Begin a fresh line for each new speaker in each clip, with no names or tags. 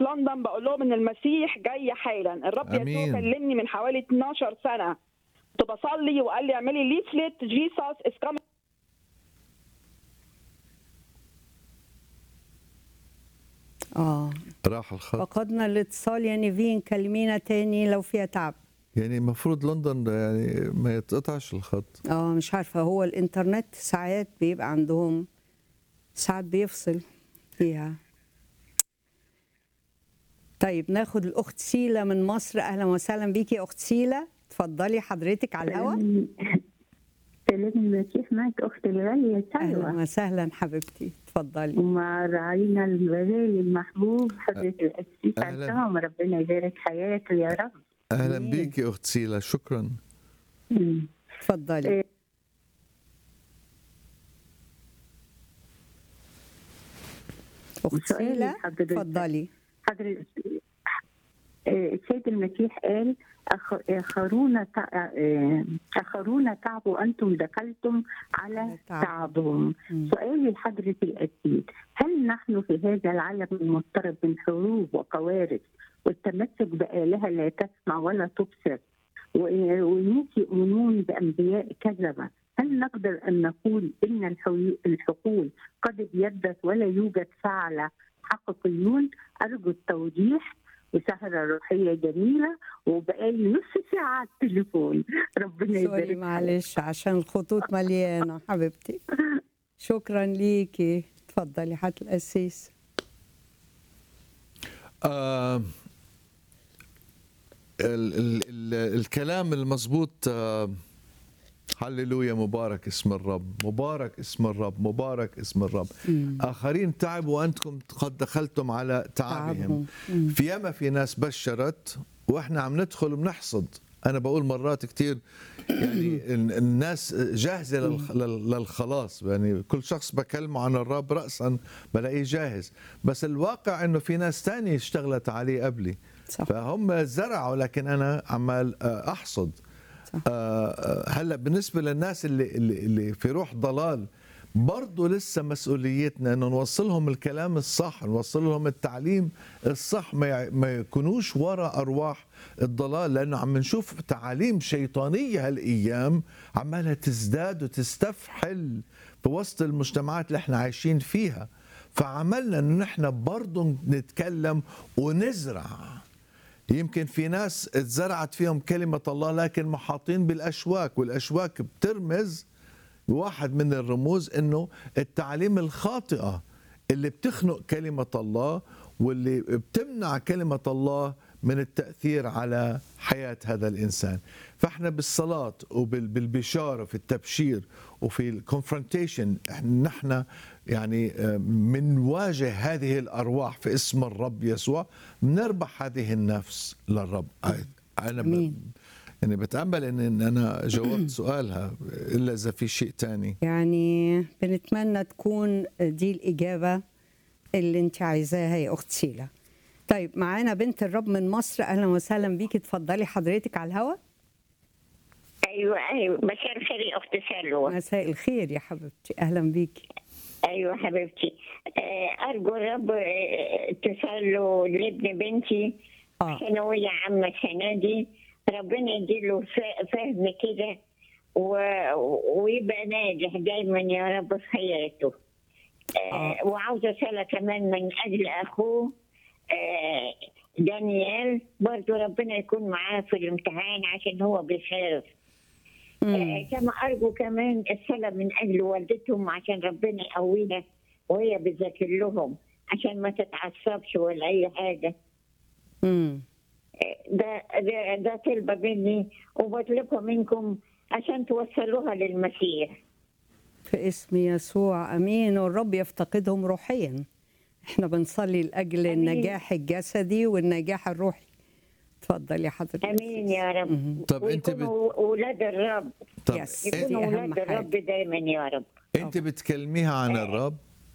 لندن بقول لهم ان المسيح جاي حالا الرب
أمين.
يسوع كلمني من حوالي 12 سنه كنت بصلي وقال لي اعملي ليفلت جيسس از كامينج
اه
راح الخط
فقدنا الاتصال يا نيفين كلمينا تاني لو فيها تعب
يعني المفروض لندن يعني ما يتقطعش الخط
اه مش عارفة هو الانترنت ساعات بيبقى عندهم ساعات بيفصل فيها طيب ناخد الأخت سيلة من مصر أهلا وسهلا بيكي يا أخت سيلة اتفضلي حضرتك على الهواء
سلام المسيح معك أختي الغالية
أهلا
سلوى
وسهلا حبيبتي اتفضلي
ومع راعينا الغالي المحبوب حضرة القسيس
أهلاً.
عصام ربنا يبارك حياته يا رب
اهلا
أمين.
بيك يا اخت سيلا شكرا
مم.
اتفضلي
إيه.
أخت
سؤالي
سيلة
لحضرتك.
اتفضلي
حضرة آه، السيد المسيح قال أخ- آخرون تع- آه، آخرون تعبوا أنتم دخلتم على
تعب.
تعبهم
مم.
سؤالي لحضرة الأكيد هل نحن في هذا العالم المضطرب من حروب وكوارث والتمسك بآلهة لا تسمع ولا تبصر و- والناس يؤمنون بأنبياء كذبة هل نقدر أن نقول إن الحو- الحقول قد ابيدت ولا يوجد فعل حقيقيون أرجو التوضيح وسهرة روحية جميلة وبقالي نص ساعة على التليفون ربنا
سوري
يبارك
معلش عشان الخطوط مليانة حبيبتي شكرا ليكي اتفضلي حات القسيس
آه ال ال ال الكلام المضبوط آه هللويا مبارك اسم الرب مبارك اسم الرب مبارك اسم الرب آخرين تعبوا وأنتم قد دخلتم على تعبهم
تعبهم. مم.
في ياما في ناس بشرت وإحنا عم ندخل وبنحصد أنا بقول مرات كتير يعني ال- الناس جاهزة للخ- لل- للخلاص يعني كل شخص بكلمه عن الرب رأسا بلاقيه جاهز بس الواقع إنه في ناس تانية اشتغلت عليه قبلي
صح.
فهم زرعوا لكن أنا عمال آه، أحصد
صح.
آه، آه، هلا بالنسبه للناس اللي اللي, اللي في روح ضلال برضه لسه مسؤوليتنا انه نوصلهم الكلام الصح نوصل لهم التعليم الصح ما يع- ما يكونوش وراء ارواح الضلال لانه عم نشوف تعاليم شيطانيه هالايام عمالها تزداد وتستفحل في وسط المجتمعات اللي احنا عايشين فيها فعملنا انه نحن برضه نتكلم ونزرع يمكن في ناس اتزرعت فيهم كلمة الله لكن محاطين بالأشواك والأشواك بترمز واحد من الرموز انه التعليم الخاطئة اللي بتخنق كلمة الله واللي بتمنع كلمة الله من التأثير على حياة هذا الإنسان فإحنا بالصلاة وبالبشارة في التبشير وفي الكونفرونتيشن نحن يعني آه، منواجه هذه الأرواح في اسم الرب يسوع بنربح هذه النفس للرب أنا ب...
أمين.
يعني بتأمل إن إن أنا جاوبت سؤالها إلا إذا في شيء تاني
يعني بنتمنى تكون دي الإجابة اللي انت عايزاها يا أخت سيلة طيب معانا بنت الرب من مصر أهلا وسهلا بيكي اتفضلي حضرتك على الهوا
ايوه ايوه مساء الخير يا اخت سلوى
مساء الخير يا حبيبتي أهلا بيكي
ايوه حبيبتي آه، ارجو الرب آه، تصلوا لابن بنتي
آه.
ثانويه عامه السنه دي ربنا يديله ف- فهم كده و- ويبقى ناجح دايما يا رب في حياته آه، وعاوزه صلاه كمان من اجل اخوه آه، دانيال برضو ربنا يكون معاه في الامتحان عشان هو بيخاف آه، كما أرجو كمان الصلاة من أجل والدتهم عشان ربنا يقويها وهي بتذاكر لهم عشان ما تتعصبش ولا أي حاجة
امم
آه، ده ده, ده طلبة مني وبطلبها منكم عشان توصلوها للمسيح
في اسم يسوع امين والرب يفتقدهم روحيا احنا بنصلي لاجل
آمين.
النجاح الجسدي والنجاح الروحي اتفضلي حضرتك
امين يا رب
طب أنت بت...
ويكونوا اولاد الرب
طب
يس. دي
يكونوا
أهم
اولاد
حاجة.
الرب دايما يا رب
أنت بتكلميها عن الرب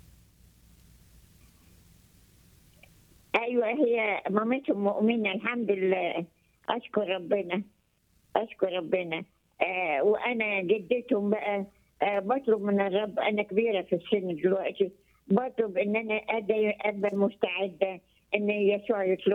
ايوه هي مامتهم مؤمنه الحمد لله اشكر ربنا اشكر ربنا آه وانا جدتهم بقى آه بطلب من الرب انا كبيره في السن دلوقتي بطلب ان انا أدي- ابقى مستعده ان يسوع يطلب